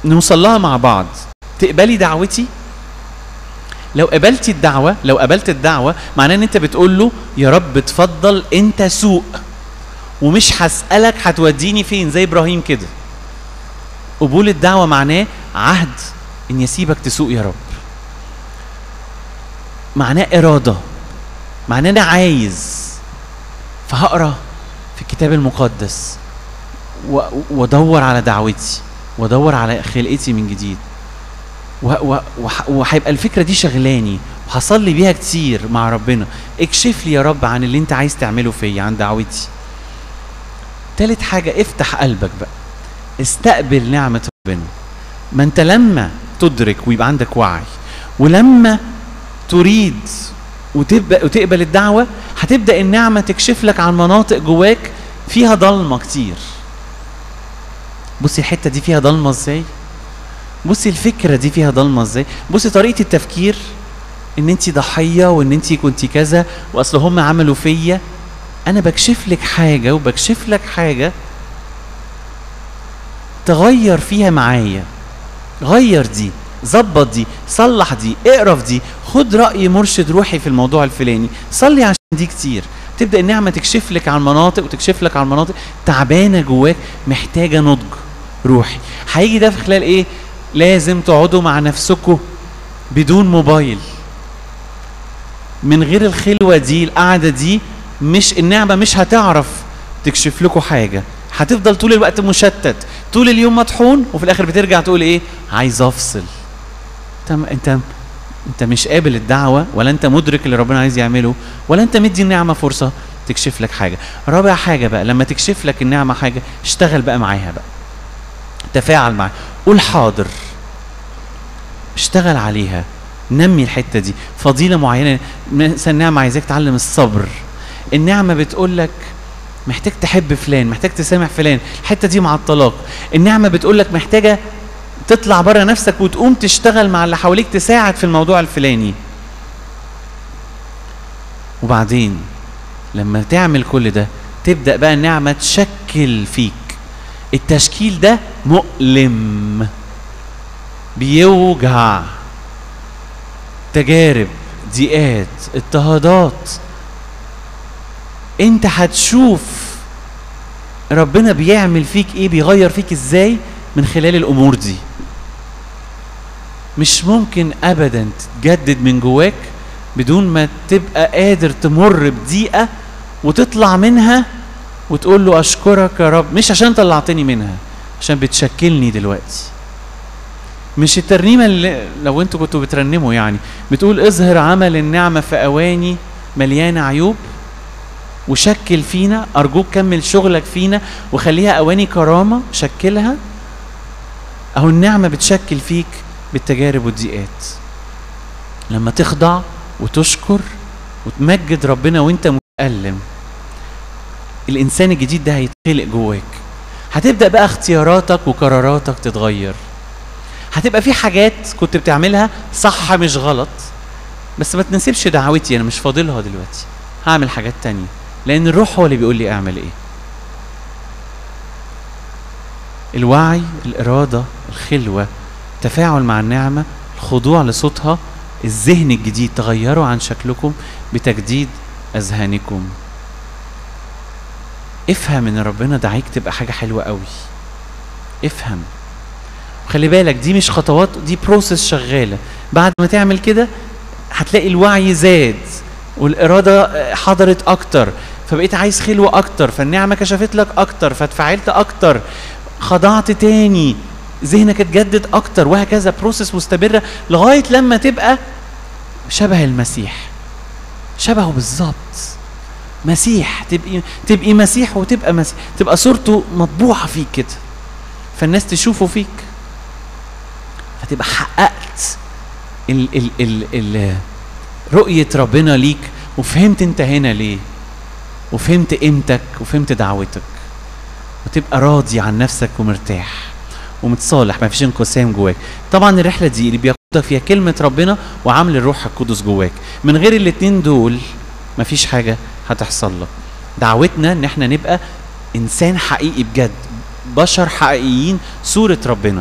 نوصل لها مع بعض تقبلي دعوتي لو قبلتي الدعوه لو قبلت الدعوه معناه ان انت بتقول له يا رب اتفضل انت سوق ومش هسالك هتوديني فين زي ابراهيم كده قبول الدعوه معناه عهد ان يسيبك تسوق يا رب معناه اراده معناه انا عايز فهقرا في الكتاب المقدس و- وادور على دعوتي وادور على خلقتي من جديد و- و- وح- وهيبقى الفكره دي شغلاني وهصلي بيها كتير مع ربنا اكشف لي يا رب عن اللي انت عايز تعمله فيا عن دعوتي تالت حاجه افتح قلبك بقى استقبل نعمه ربنا ما انت لما تدرك ويبقى عندك وعي ولما تريد وتبقى وتقبل الدعوه هتبدا النعمه تكشف لك عن مناطق جواك فيها ضلمه كتير بصي الحته دي فيها ضلمه ازاي بصي الفكره دي فيها ضلمه ازاي بصي طريقه التفكير ان انت ضحيه وان انت كنت كذا واصل هم عملوا فيا انا بكشف لك حاجه وبكشف لك حاجه تغير فيها معايا غير دي ظبط دي صلح دي اقرا في دي خد راي مرشد روحي في الموضوع الفلاني صلي عشان دي كتير تبدا النعمه تكشف لك عن مناطق وتكشف لك عن مناطق تعبانه جواك محتاجه نضج روحي هيجي ده في خلال ايه لازم تقعدوا مع نفسكم بدون موبايل من غير الخلوه دي القعده دي مش النعمه مش هتعرف تكشف لكم حاجه هتفضل طول الوقت مشتت طول اليوم مطحون وفي الاخر بترجع تقول ايه عايز افصل انت انت انت مش قابل الدعوه ولا انت مدرك اللي ربنا عايز يعمله ولا انت مدي النعمه فرصه تكشف لك حاجه رابع حاجه بقى لما تكشف لك النعمه حاجه اشتغل بقى معاها بقى تفاعل معاها قول حاضر اشتغل عليها نمي الحته دي فضيله معينه مثلا النعمه عايزاك تعلم الصبر النعمه بتقول لك محتاج تحب فلان محتاج تسامح فلان الحته دي مع الطلاق النعمه بتقول لك محتاجه تطلع بره نفسك وتقوم تشتغل مع اللي حواليك تساعد في الموضوع الفلاني وبعدين لما تعمل كل ده تبدا بقى النعمه تشكل فيك التشكيل ده مؤلم بيوجع تجارب ضيقات اضطهادات انت هتشوف ربنا بيعمل فيك ايه بيغير فيك ازاي من خلال الامور دي مش ممكن ابدا تتجدد من جواك بدون ما تبقى قادر تمر بضيقه وتطلع منها وتقول له اشكرك يا رب مش عشان طلعتني منها عشان بتشكلني دلوقتي مش الترنيمه اللي لو انتوا كنتوا بترنموا يعني بتقول اظهر عمل النعمه في اواني مليانه عيوب وشكل فينا ارجوك كمل شغلك فينا وخليها اواني كرامه شكلها اهو النعمه بتشكل فيك بالتجارب والضيقات لما تخضع وتشكر وتمجد ربنا وانت متألم الانسان الجديد ده هيتخلق جواك هتبدا بقى اختياراتك وقراراتك تتغير هتبقى في حاجات كنت بتعملها صح مش غلط بس ما تنسبش دعوتي انا مش فاضلها دلوقتي هعمل حاجات تانية لان الروح هو اللي بيقول لي اعمل ايه الوعي الاراده الخلوه التفاعل مع النعمه الخضوع لصوتها الذهن الجديد تغيروا عن شكلكم بتجديد اذهانكم افهم ان ربنا دعيك تبقى حاجه حلوه قوي افهم خلي بالك دي مش خطوات دي بروسيس شغاله بعد ما تعمل كده هتلاقي الوعي زاد والاراده حضرت اكتر فبقيت عايز خلوه اكتر فالنعمه كشفت لك اكتر فاتفعلت اكتر خضعت تاني ذهنك اتجدد اكتر وهكذا بروسيس مستمره لغايه لما تبقى شبه المسيح شبهه بالظبط مسيح تبقي تبقي مسيح وتبقى مسيح تبقى صورته مطبوعه فيك كده فالناس تشوفه فيك فتبقى حققت ال ال ال ال رؤية ربنا ليك وفهمت انت هنا ليه وفهمت قيمتك وفهمت دعوتك وتبقى راضي عن نفسك ومرتاح ومتصالح ما فيش انقسام جواك طبعا الرحله دي اللي بياخدك فيها كلمه ربنا وعمل الروح القدس جواك من غير الاتنين دول ما فيش حاجه هتحصل لك دعوتنا ان احنا نبقى انسان حقيقي بجد بشر حقيقيين صوره ربنا